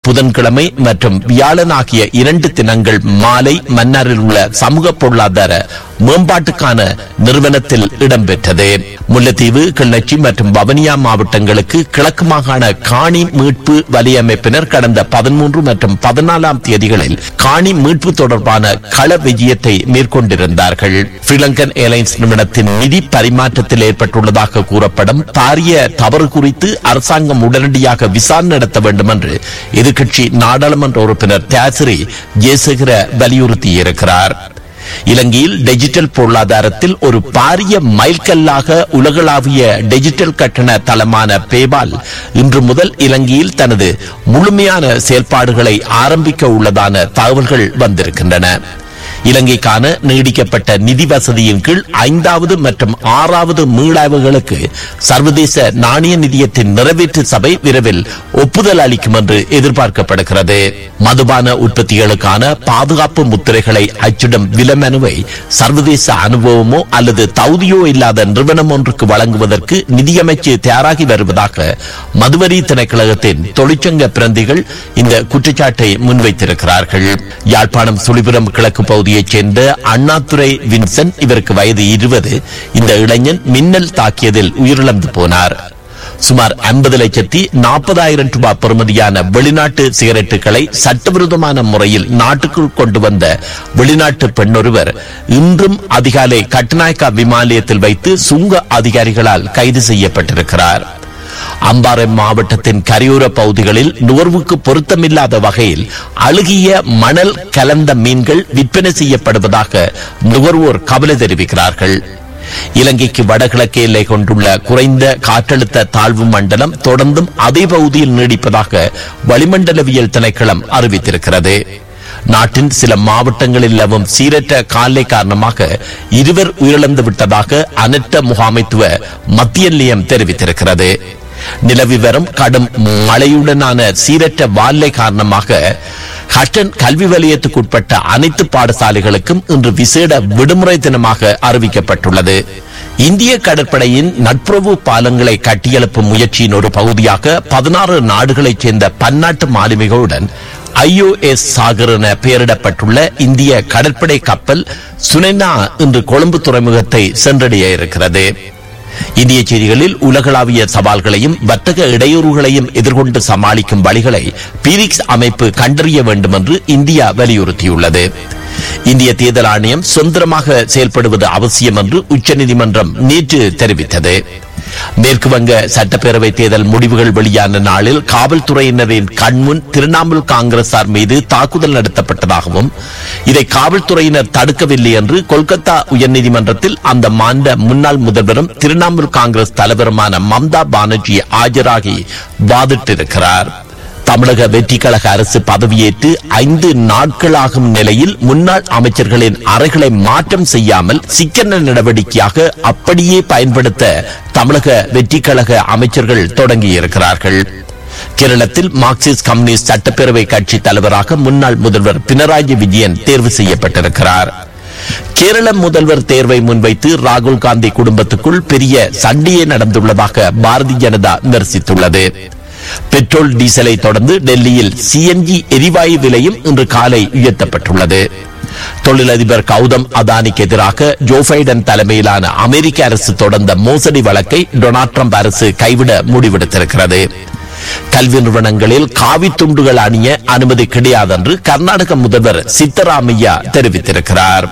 புதன்கிழமை மற்றும் வியாழன் ஆகிய இரண்டு தினங்கள் மாலை மன்னாரில் உள்ள சமூக பொருளாதார மேம்பாட்டுக்கான நிறுவனத்தில் இடம்பெற்றது முல்லைத்தீவு கிள்ளச்சி மற்றும் வவனியா மாவட்டங்களுக்கு கிழக்கு மாகாண காணி மீட்பு வலையமைப்பினர் கடந்த பதிமூன்று மற்றும் பதினாலாம் தேதிகளில் காணி மீட்பு தொடர்பான கள விஜயத்தை மேற்கொண்டிருந்தார்கள் ஸ்ரீலங்கன் ஏர்லைன்ஸ் நிறுவனத்தின் நிதி பரிமாற்றத்தில் ஏற்பட்டுள்ளதாக கூறப்படும் பாரிய தவறு குறித்து அரசாங்கம் உடனடியாக விசாரணை நடத்த வேண்டும் என்று எதிர்க்கட்சி நாடாளுமன்ற உறுப்பினர் தியாசிரி ஜெயசேகர வலியுறுத்தியிருக்கிறார் இலங்கையில் டிஜிட்டல் பொருளாதாரத்தில் ஒரு பாரிய மைல்கல்லாக உலகளாவிய டிஜிட்டல் கட்டண தளமான பேபால் இன்று முதல் இலங்கையில் தனது முழுமையான செயல்பாடுகளை ஆரம்பிக்க உள்ளதான தகவல்கள் வந்திருக்கின்றன இலங்கைக்கான நீடிக்கப்பட்ட நிதி வசதியின் கீழ் ஐந்தாவது மற்றும் ஆறாவது மீளாய்வுகளுக்கு சர்வதேச நாணய நிதியத்தின் நிறைவேற்று சபை விரைவில் ஒப்புதல் அளிக்கும் என்று எதிர்பார்க்கப்படுகிறது மதுபான உற்பத்திகளுக்கான பாதுகாப்பு முத்திரைகளை அச்சிடும் விலமனுவை சர்வதேச அனுபவமோ அல்லது தகுதியோ இல்லாத நிறுவனம் ஒன்றுக்கு வழங்குவதற்கு நிதியமைச்சு தயாராகி வருவதாக மதுவரி திணைக்களகத்தின் தொழிற்சங்க பிரதிகள் இந்த குற்றச்சாட்டை முன்வைத்திருக்கிறார்கள் யாழ்ப்பாணம் சுழிபுரம் கிழக்கு பகுதியைச் சேர்ந்த அண்ணாதுரை வின்சென்ட் இவருக்கு வயது இருபது இந்த இளைஞன் மின்னல் தாக்கியதில் உயிரிழந்து போனார் சுமார் ஐம்பது லட்சத்தி நாற்பதாயிரம் ரூபாய் பெறுமதியான வெளிநாட்டு சிகரெட்டுகளை சட்டவிரோதமான முறையில் நாட்டுக்குள் கொண்டு வந்த வெளிநாட்டு பெண்ணொருவர் இன்றும் அதிகாலை கட்டுநாயக்கா விமானத்தில் வைத்து சுங்க அதிகாரிகளால் கைது செய்யப்பட்டிருக்கிறார் அம்பாறை மாவட்டத்தின் கரையோர பகுதிகளில் நுகர்வுக்கு பொருத்தமில்லாத வகையில் அழுகிய மணல் கலந்த மீன்கள் விற்பனை செய்யப்படுவதாக நுகர்வோர் கவலை தெரிவிக்கிறார்கள் இலங்கைக்கு வடகிழக்கு எல்லை கொண்டுள்ள குறைந்த காற்றழுத்த தாழ்வு மண்டலம் தொடர்ந்தும் அதே பகுதியில் நீடிப்பதாக வளிமண்டலவியல் திணைக்களம் அறிவித்திருக்கிறது நாட்டின் சில மாவட்டங்களில் நிலவும் சீரற்ற காலை காரணமாக இருவர் உயிரிழந்து விட்டதாக அனர்த்த முகாமைத்துவ மத்திய நிலையம் தெரிவித்திருக்கிறது நிலவி வரும் கடும் மழையுடனான சீரற்ற வால்லை காரணமாக ஹட்டன் கல்வி வலயத்துக்குட்பட்ட அனைத்து பாடசாலைகளுக்கும் இன்று விசேட விடுமுறை தினமாக அறிவிக்கப்பட்டுள்ளது இந்திய கடற்படையின் நட்புறவு பாலங்களை கட்டியெழுப்பும் முயற்சியின் ஒரு பகுதியாக பதினாறு நாடுகளைச் சேர்ந்த பன்னாட்டு மாலுமிகளுடன் ஐஓஎஸ் சாகர் என பெயரிடப்பட்டுள்ள இந்திய கடற்படை கப்பல் சுனைனா இன்று கொழும்பு துறைமுகத்தை சென்றடைய இருக்கிறது இந்திய செய்திகளில் உலகளாவிய சவால்களையும் வர்த்தக இடையூறுகளையும் எதிர்கொண்டு சமாளிக்கும் வழிகளை பீரிக்ஸ் அமைப்பு கண்டறிய வேண்டும் என்று இந்தியா வலியுறுத்தியுள்ளது இந்திய தேர்தல் ஆணையம் சுதந்திரமாக செயல்படுவது அவசியம் என்று உச்சநீதிமன்றம் நேற்று தெரிவித்தது மேற்கு வங்க சட்டப்பேரவை தேர்தல் முடிவுகள் வெளியான நாளில் காவல்துறையினரின் கண்முன் திரிணாமுல் காங்கிரசார் மீது தாக்குதல் நடத்தப்பட்டதாகவும் இதை காவல்துறையினர் தடுக்கவில்லை என்று கொல்கத்தா உயர்நீதிமன்றத்தில் அந்த மாநில முன்னாள் முதல்வரும் திரிணாமுல் காங்கிரஸ் தலைவருமான மம்தா பானர்ஜி ஆஜராகி வாதிட்டிருக்கிறார் தமிழக வெற்றி கழக அரசு பதவியேற்று ஐந்து நாட்களாகும் நிலையில் முன்னாள் அமைச்சர்களின் அறைகளை மாற்றம் செய்யாமல் சிக்கன நடவடிக்கையாக அப்படியே பயன்படுத்த தமிழக வெற்றி கழக அமைச்சர்கள் தொடங்கியிருக்கிறார்கள் கேரளத்தில் மார்க்சிஸ்ட் கம்யூனிஸ்ட் சட்டப்பேரவை கட்சி தலைவராக முன்னாள் முதல்வர் பினராயி விஜயன் தேர்வு செய்யப்பட்டிருக்கிறார் கேரள முதல்வர் தேர்வை முன்வைத்து ராகுல் காந்தி குடும்பத்துக்குள் பெரிய சண்டையே நடந்துள்ளதாக பாரதிய ஜனதா விமர்சித்துள்ளது பெட்ரோல் டீசலை தொடர்ந்து டெல்லியில் சிஎன்ஜி எரிவாயு விலையும் இன்று காலை உயர்த்தப்பட்டுள்ளது தொழிலதிபர் கௌதம் அதானிக்கு எதிராக ஜோ பைடன் தலைமையிலான அமெரிக்க அரசு தொடர்ந்த மோசடி வழக்கை டொனால்ட் ட்ரம்ப் அரசு கைவிட முடிவெடுத்திருக்கிறது கல்வி நிறுவனங்களில் காவி துண்டுகள் அணிய அனுமதி கிடையாது என்று கர்நாடக முதல்வர் சித்தராமையா தெரிவித்திருக்கிறார்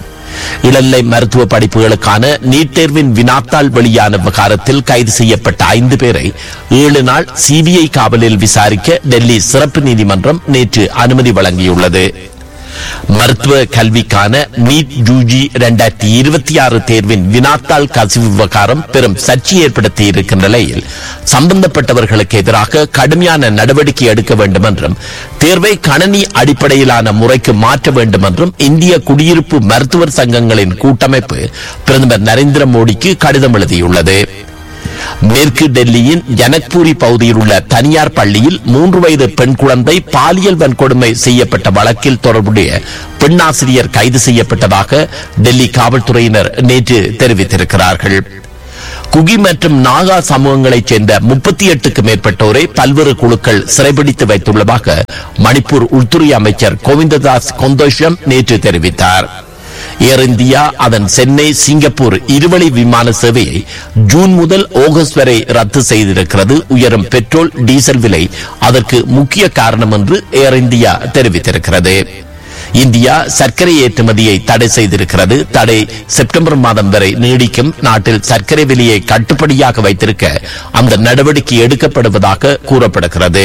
இளநிலை மருத்துவ படிப்புகளுக்கான நீட் தேர்வின் வினாத்தாள் வெளியான விவகாரத்தில் கைது செய்யப்பட்ட ஐந்து பேரை ஏழு நாள் சிபிஐ காவலில் விசாரிக்க டெல்லி சிறப்பு நீதிமன்றம் நேற்று அனுமதி வழங்கியுள்ளது மருத்துவ கல்விக்கான நீட் யூஜி இரண்டாயிரத்தி இருபத்தி ஆறு தேர்வின் வினாத்தாள் கசிவு விவகாரம் பெரும் சர்ச்சை ஏற்படுத்தி இருக்கின்ற நிலையில் சம்பந்தப்பட்டவர்களுக்கு எதிராக கடுமையான நடவடிக்கை எடுக்க வேண்டும் என்றும் தேர்வை கணனி அடிப்படையிலான முறைக்கு மாற்ற வேண்டும் என்றும் இந்திய குடியிருப்பு மருத்துவர் சங்கங்களின் கூட்டமைப்பு பிரதமர் நரேந்திர மோடிக்கு கடிதம் எழுதியுள்ளது மேற்கு டெல்லியின் ஜனக்பூரி பகுதியில் உள்ள தனியார் பள்ளியில் மூன்று வயது பெண் குழந்தை பாலியல் வன்கொடுமை செய்யப்பட்ட வழக்கில் தொடர்புடைய பெண்ணாசிரியர் கைது செய்யப்பட்டதாக டெல்லி காவல்துறையினர் நேற்று தெரிவித்திருக்கிறார்கள் குகி மற்றும் நாகா சமூகங்களைச் சேர்ந்த முப்பத்தி எட்டுக்கு மேற்பட்டோரை பல்வேறு குழுக்கள் சிறைபிடித்து வைத்துள்ளதாக மணிப்பூர் உள்துறை அமைச்சர் கோவிந்ததாஸ் கொந்தோஷம் நேற்று தெரிவித்தார் ஏர் இந்தியா அதன் சென்னை சிங்கப்பூர் இருவழி விமான சேவையை ஜூன் முதல் ஆகஸ்ட் வரை ரத்து செய்திருக்கிறது உயரும் பெட்ரோல் டீசல் விலை அதற்கு முக்கிய காரணம் என்று ஏர் இந்தியா தெரிவித்திருக்கிறது இந்தியா சர்க்கரை ஏற்றுமதியை தடை செய்திருக்கிறது தடை செப்டம்பர் மாதம் வரை நீடிக்கும் நாட்டில் சர்க்கரை விலையை கட்டுப்படியாக வைத்திருக்க அந்த நடவடிக்கை எடுக்கப்படுவதாக கூறப்படுகிறது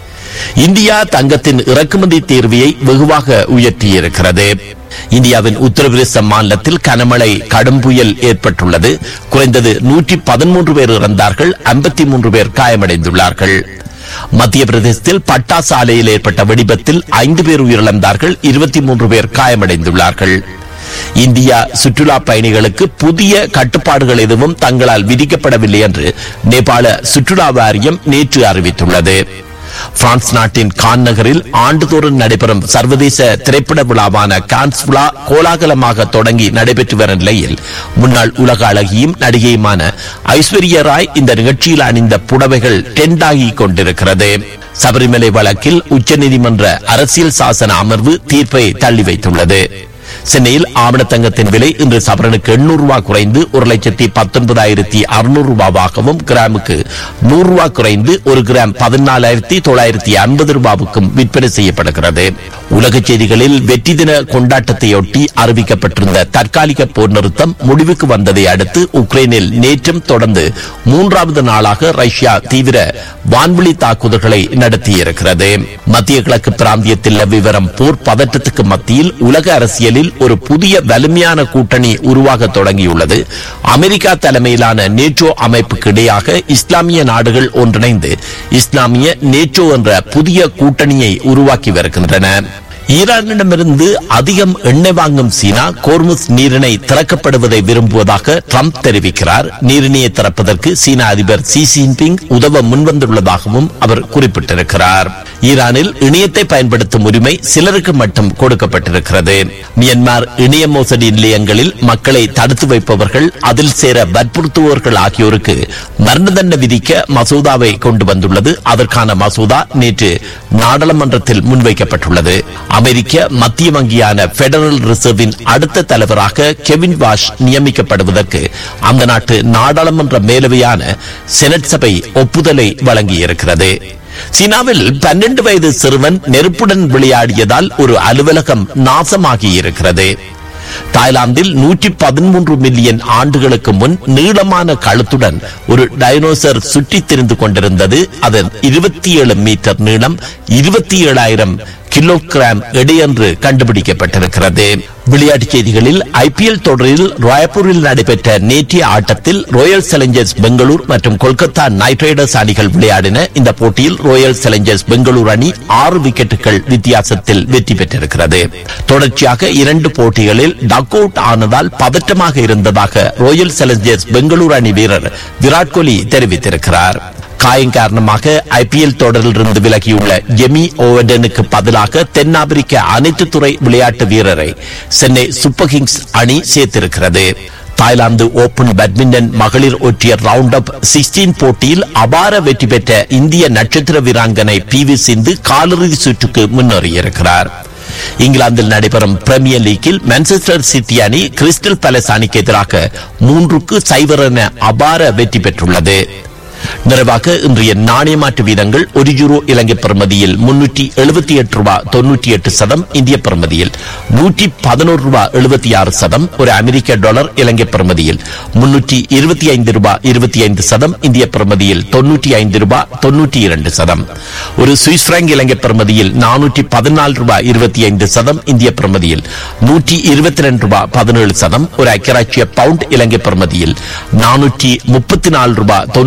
இந்தியா தங்கத்தின் இறக்குமதி தீர்வியை வெகுவாக உயர்த்தியிருக்கிறது இந்தியாவின் உத்தரப்பிரதேச மாநிலத்தில் கனமழை கடும் புயல் ஏற்பட்டுள்ளது குறைந்தது நூற்றி பதிமூன்று பேர் இறந்தார்கள் ஐம்பத்தி மூன்று பேர் காயமடைந்துள்ளார்கள் மத்திய பிரதேசத்தில் பட்டா சாலையில் ஏற்பட்ட வெடிபத்தில் ஐந்து பேர் உயிரிழந்தார்கள் இருபத்தி மூன்று பேர் காயமடைந்துள்ளார்கள் இந்தியா சுற்றுலா பயணிகளுக்கு புதிய கட்டுப்பாடுகள் எதுவும் தங்களால் விதிக்கப்படவில்லை என்று நேபாள சுற்றுலா வாரியம் நேற்று அறிவித்துள்ளது பிரான்ஸ் நாட்டின் கான் நகரில் ஆண்டுதோறும் நடைபெறும் சர்வதேச திரைப்பட விழாவான கான்ஸ் விழா கோலாகலமாக தொடங்கி நடைபெற்று வரும் நிலையில் முன்னாள் உலக அழகியும் நடிகையுமான ஐஸ்வர்யா ராய் இந்த நிகழ்ச்சியில் அணிந்த புடவைகள் டெண்டாகி கொண்டிருக்கிறது சபரிமலை வழக்கில் உச்சநீதிமன்ற அரசியல் சாசன அமர்வு தீர்ப்பை தள்ளி வைத்துள்ளது சென்னையில் ஆவணத்தங்கத்தின் விலை இன்று சவரனுக்கு எண்ணூறு ரூபாய் குறைந்து ஒரு லட்சத்தி பத்தொன்பதாயிரத்தி அறுநூறு ரூபாவாகவும் கிராமுக்கு நூறு ரூபாய் குறைந்து ஒரு கிராம் பதினாலாயிரத்தி தொள்ளாயிரத்தி ஐம்பது ரூபாவுக்கும் விற்பனை செய்யப்படுகிறது உலகச் செய்திகளில் வெற்றி தின கொண்டாட்டத்தையொட்டி அறிவிக்கப்பட்டிருந்த தற்காலிக போர் நிறுத்தம் முடிவுக்கு வந்ததை அடுத்து உக்ரைனில் நேற்றும் தொடர்ந்து மூன்றாவது நாளாக ரஷ்யா தீவிர வான்வெளி தாக்குதல்களை நடத்தியிருக்கிறது மத்திய கிழக்கு பிராந்தியத்தில் விவரம் போர் பதற்றத்துக்கு மத்தியில் உலக அரசியலில் ஒரு புதிய வலிமையான கூட்டணி உருவாக தொடங்கியுள்ளது அமெரிக்கா தலைமையிலான நேட்டோ அமைப்புக்கு இடையாக இஸ்லாமிய நாடுகள் ஒன்றிணைந்து இஸ்லாமிய நேட்டோ என்ற புதிய கூட்டணியை உருவாக்கி வருகின்றன ஈரானிடமிருந்து அதிகம் எண்ணெய் வாங்கும் சீனா கோர்முஸ் நீரிணை திறக்கப்படுவதை விரும்புவதாக ட்ரம்ப் தெரிவிக்கிறார் நீரிணையை திறப்பதற்கு சீன அதிபர் சி ஜின்பிங் உதவ முன்வந்துள்ளதாகவும் அவர் குறிப்பிட்டிருக்கிறார் ஈரானில் இணையத்தை பயன்படுத்தும் உரிமை சிலருக்கு மட்டும் கொடுக்கப்பட்டிருக்கிறது மியன்மார் இணைய மோசடி நிலையங்களில் மக்களை தடுத்து வைப்பவர்கள் அதில் சேர வற்புறுத்துபவர்கள் ஆகியோருக்கு மரண தண்டனை விதிக்க மசோதாவை கொண்டு வந்துள்ளது அதற்கான மசோதா நேற்று நாடாளுமன்றத்தில் முன்வைக்கப்பட்டுள்ளது அமெரிக்க மத்திய வங்கியான பெடரல் ரிசர்வின் அடுத்த தலைவராக கெவின் வாஷ் நியமிக்கப்படுவதற்கு அந்த நாட்டு நாடாளுமன்ற மேலவையான செனட் சபை ஒப்புதலை வழங்கியிருக்கிறது சீனாவில் பன்னெண்டு வயது சிறுவன் நெருப்புடன் விளையாடியதால் ஒரு அலுவலகம் நாசமாகி இருக்கிறது தாய்லாந்தில் நூற்றி பதிமூன்று மில்லியன் ஆண்டுகளுக்கு முன் நீளமான கழுத்துடன் ஒரு டைனோசர் சுற்றித் திரிந்து கொண்டிருந்தது அதன் இருபத்தி ஏழு மீட்டர் நீளம் இருபத்தி ஏழாயிரம் கிலோகிராம் எடையென்று கண்டுபிடிக்கப்பட்டிருக்கிறது விளையாட்டுச் செய்திகளில் ஐபிஎல் தொடரில் ராய்ப்பூரில் நடைபெற்ற நேற்றைய ஆட்டத்தில் ராயல் சேலஞ்சர்ஸ் பெங்களூர் மற்றும் கொல்கத்தா நைட் ரைடர்ஸ் அணிகள் விளையாடின இந்த போட்டியில் ராயல் சேலஞ்சர்ஸ் பெங்களூர் அணி ஆறு விக்கெட்டுகள் வித்தியாசத்தில் வெற்றி பெற்றிருக்கிறது தொடர்ச்சியாக இரண்டு போட்டிகளில் டக் அவுட் ஆனதால் பதற்றமாக இருந்ததாக ராயல் சேலஞ்சர்ஸ் பெங்களூர் அணி வீரர் விராட் கோலி தெரிவித்திருக்கிறார் காயம் காரணமாக ஐபிஎல் தொடரிலிருந்து விலகியுள்ள ஜெமி ஓவர்டனுக்கு பதிலாக தென்னாப்பிரிக்க அனைத்து துறை விளையாட்டு வீரரை சென்னை சூப்பர் கிங்ஸ் அணி சேர்த்திருக்கிறது தாய்லாந்து ஓபன் பேட்மிண்டன் மகளிர் ஒற்றையர் ரவுண்ட் அப் சிக்ஸ்டீன் போட்டியில் அபார வெற்றி பெற்ற இந்திய நட்சத்திர வீராங்கனை பி வி சிந்து காலிறுதி சுற்றுக்கு முன்னேறியிருக்கிறார் இங்கிலாந்தில் நடைபெறும் பிரீமியர் லீக்கில் மான்செஸ்டர் சிட்டி அணி கிறிஸ்டல் பேலஸ் அணிக்கு எதிராக மூன்றுக்கு சைபர் என அபார வெற்றி பெற்றுள்ளது நிறைவாக இன்றைய நாணய மாற்று வீதங்கள் ஒரு யூரோ இலங்கை பெறுமதியில் முன்னூற்றி எழுபத்தி எட்டு ரூபாய் தொன்னூற்றி எட்டு சதம் இந்திய பெறுமதியில் நூற்றி பதினோரு ரூபாய் எழுபத்தி ஆறு சதம் ஒரு அமெரிக்க டாலர் இலங்கை பெறுமதியில் முன்னூற்றி இருபத்தி ஐந்து ரூபாய் இருபத்தி ஐந்து சதம் இந்திய பெறுமதியில் தொன்னூற்றி ஐந்து ரூபாய் தொன்னூற்றி இரண்டு சதம் ஒரு சுவிஸ் பிராங்க் இலங்கை பெறுமதியில் நானூற்றி பதினாலு ரூபாய் இருபத்தி ஐந்து சதம் இந்திய பெறுமதியில் நூற்றி இருபத்தி ரெண்டு ரூபாய் பதினேழு சதம் ஒரு ஐக்கியராட்சிய பவுண்ட் இலங்கை பெறுமதியில் நானூற்றி முப்பத்தி நாலு ரூபாய் தொன்னூற்றி ஏழு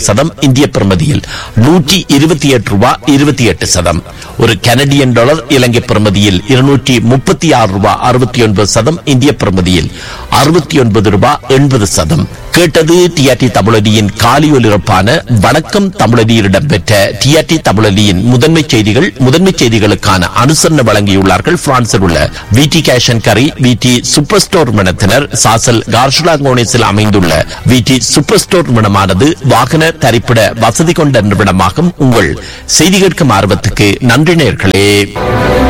சதம் இந்திய பிரமதியில் நூற்றி இருபத்தி எட்டு ரூபாய் இருபத்தி எட்டு சதம் ஒரு கனடியன் டாலர் இலங்கை பிரமதியில் இருநூற்றி முப்பத்தி ஆறு ரூபாய் அறுபத்தி ஒன்பது சதம் இந்திய பிரமதியில் அறுபத்தி ஒன்பது ரூபாய் எண்பது சதம் கேட்டது டிஆர்டி தமிழடியின் காலி ஒலிபரப்பான வணக்கம் தமிழடியில் இடம்பெற்ற டிஆர்டி தமிழடியின் முதன்மை செய்திகள் முதன்மை செய்திகளுக்கான அனுசரணை வழங்கியுள்ளார்கள் பிரான்சில் உள்ள விடி கேஷன் கரி விடி சூப்பர் ஸ்டோர் நிறுவனத்தினர் சாசல் கார்ஷுலாங்கோனிஸில் அமைந்துள்ள விடி சூப்பர் ஸ்டோர் நிறுவனமானது வாகன தரிப்பிட வசதி கொண்ட நிறுவனமாகும் உங்கள் செய்தி கேட்கும் ஆர்வத்துக்கு நன்றி நேர்களே